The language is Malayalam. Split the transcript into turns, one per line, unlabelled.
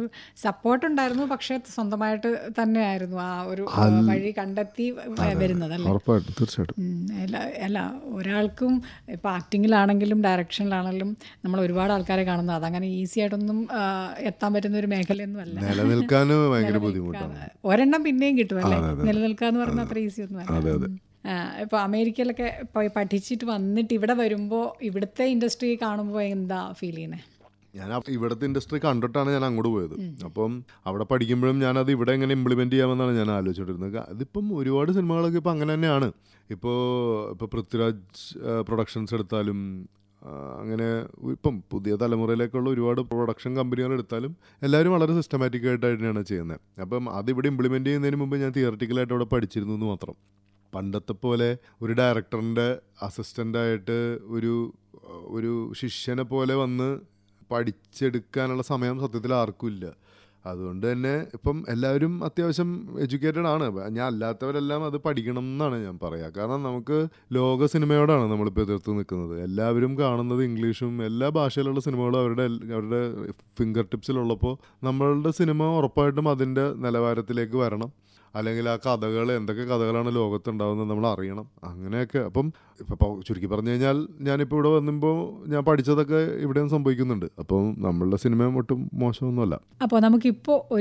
ഒരു സപ്പോർട്ട് ഉണ്ടായിരുന്നു പക്ഷേ സ്വന്തമായിട്ട് തന്നെയായിരുന്നു ആ ഒരു ആ, വഴി കണ്ടെത്തി വ- വരുന്നത് അല്ലേ
ഉറപ്പായിട്ടും തീർച്ചയായിട്ടും
ഉം, അല്ല അല്ല ഒരാൾക്കും ഇപ്പോൾ ആക്ടിങ്ങിലാണെങ്കിലും ഡയറക്ഷനിലാണെങ്കിലും നമ്മൾ ഒരുപാട് ആൾക്കാരെ കാണുന്നു അതങ്ങനെ ഈസി ആയിട്ടൊന്നും ആ, എത്താൻ പറ്റുന്ന ഒരു മേഖലയൊന്നും അല്ല
നിലനിൽക്കാൻ ഭയങ്കര ബുദ്ധിമുട്ടാണ്
ഒരെണ്ണം പിന്നെയും കിട്ടും അല്ലേ നിലനിൽക്കുക എന്ന് പറഞ്ഞാൽ അത്ര ഈസി ഒന്നും അല്ല ഇപ്പോൾ അമേരിക്കയിലൊക്കെ പോയി പഠിച്ചിട്ട് വന്നിട്ട് ഇവിടെ വരുമ്പോൾ ഇവിടുത്തെ ഇൻഡസ്ട്രി കാണുമ്പോൾ എന്താ ഫീൽ ചെയ്യുന്നത്
ഞാൻ അപ്പ- ഇവിടുത്തെ ഇൻഡസ്ട്രി കണ്ടിട്ടാണ് ഞാൻ അങ്ങോട്ട് പോയത് അപ്പം അവിടെ പഠിക്കുമ്പോഴും ഞാൻ അത് ഇവിടെ എങ്ങനെ ഇംപ്ലിമെന്റ് ചെയ്യാമെന്നാണ് ഞാൻ ആലോചിച്ചിട്ടിരുന്നത് അതിപ്പം ഒരുപാട് സിനിമകളൊക്കെ ഇപ്പം അങ്ങനെ തന്നെയാണ് ഇപ്പോൾ ഇപ്പോൾ പൃഥ്വിരാജ് പ്രൊഡക്ഷൻസ് എടുത്താലും ആ, അങ്ങനെ ഇപ്പം പുതിയ തലമുറയിലേക്കുള്ള ഒരുപാട് പ്രൊഡക്ഷൻ കമ്പനികൾ എടുത്താലും എല്ലാവരും വളരെ സിസ്റ്റമാറ്റിക് ആയിട്ട് തന്നെയാണ് ചെയ്യുന്നത് അപ്പം അതിവിടെ ഇംപ്ലിമെന്റ് ചെയ്യുന്നതിന് മുമ്പ് ഞാൻ തിയറട്ടിക്കലായിട്ട് അവിടെ പഠിച്ചിരുന്നു എന്ന് മാത്രം പണ്ടത്തെ പോലെ ഒരു ഡയറക്ടറിൻ്റെ അസിസ്റ്റൻ്റായിട്ട് ഒരു ഒരു ശിഷ്യനെ പോലെ വന്ന് പഠിച്ചെടുക്കാനുള്ള സമയം സത്യത്തിൽ ആർക്കും ഇല്ല അതുകൊണ്ട് തന്നെ ഇപ്പം എല്ലാവരും അത്യാവശ്യം എഡ്യൂക്കേറ്റഡ് ആണ് ഞാൻ അല്ലാത്തവരെല്ലാം അത് പഠിക്കണം എന്നാണ് ഞാൻ പറയുക കാരണം നമുക്ക് ലോക സിനിമയോടാണ് നമ്മളിപ്പോൾ എതിർത്ത് നിൽക്കുന്നത് എല്ലാവരും കാണുന്നത് ഇംഗ്ലീഷും എല്ലാ ഭാഷയിലുള്ള സിനിമകളും അവരുടെ എൽ- അവരുടെ ഫിംഗർ ടിപ്സിലുള്ളപ്പോൾ നമ്മളുടെ സിനിമ ഉറപ്പായിട്ടും അതിൻ്റെ നിലവാരത്തിലേക്ക് വരണം അല്ലെങ്കിൽ ആ കഥകൾ എന്തൊക്കെ കഥകളാണ് ലോകത്തുണ്ടാവുന്നത് നമ്മൾ അറിയണം അങ്ങനെയൊക്കെ അപ്പം ഇപ്പം ചുരുക്കി പറഞ്ഞു കഴിഞ്ഞാൽ ഞാനിപ്പോൾ ഇവിടെ വന്നുമ്പോൾ ഞാൻ പഠിച്ചതൊക്കെ ഇവിടെയും സംഭവിക്കുന്നുണ്ട് അപ്പം നമ്മളുടെ സിനിമ ഒട്ടും മോശമൊന്നുമല്ല
അപ്പോൾ നമുക്കിപ്പോൾ